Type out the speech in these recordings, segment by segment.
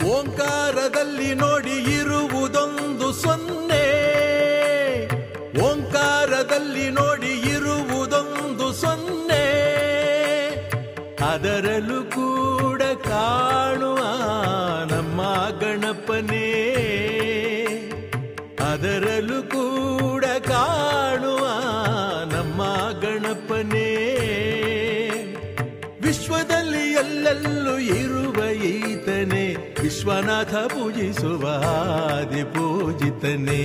ಓಂಕಾರದಲ್ಲಿ ನೋಡಿ ಇರುವುದೊಂದು ಸೊನ್ನೆ ಓಂಕಾರದಲ್ಲಿ ನೋಡಿ ಇರುವುದೊಂದು ಸೊನ್ನೆ ಅದರಲ್ಲೂ ಕೂಡ ಕಾಣುವ ನಮ್ಮ ಗಣಪನೇ ಅದರಲ್ಲೂ ಕೂಡ ಕಾಣುವ ನಮ್ಮ ಗಣಪನೇ ವಿಶ್ವದಲ್ಲಿ ಎಲ್ಲೆಲ್ಲೂ ಇರುವ ಈತನೇ ವಿಶ್ವನಾಥ ಪೂಜಿಸುವ ಆದಿ ಪೂಜಿತನೇ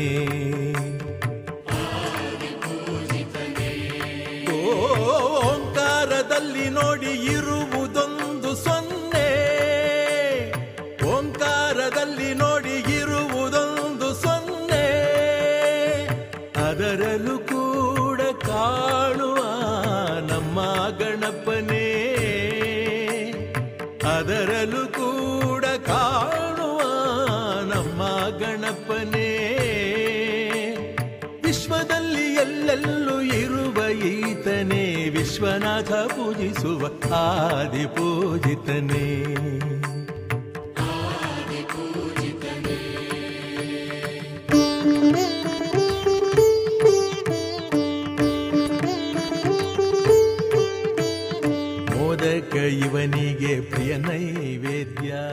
ಓಂಕಾರದಲ್ಲಿ ನೋಡಿ ಇರುವುದೊಂದು ಸೊನ್ನೆ ಓಂಕಾರದಲ್ಲಿ ನೋಡಿ ಇರುವುದೊಂದು ಸೊನ್ನೆ ಅದರಲ್ಲೂ ಕೂಡ ಕಾಣುವ ನಮ್ಮ ಗಣಪನೇ ಅದರಲ್ಲೂ ಕೂಡ ಕಾಣುವ ನಮ್ಮ ಗಣಪನೇ ವಿಶ್ವದಲ್ಲಿ ಎಲ್ಲೆಲ್ಲೂ ಇರುವ ಈತನೇ ವಿಶ್ವನಾಥ ಪೂಜಿಸುವ ಆದಿ ಪೂಜಿತನೇ ಮೋದಕ ಇವನಿಗೆ ಪ್ರಿಯ ನೈವೇದ್ಯ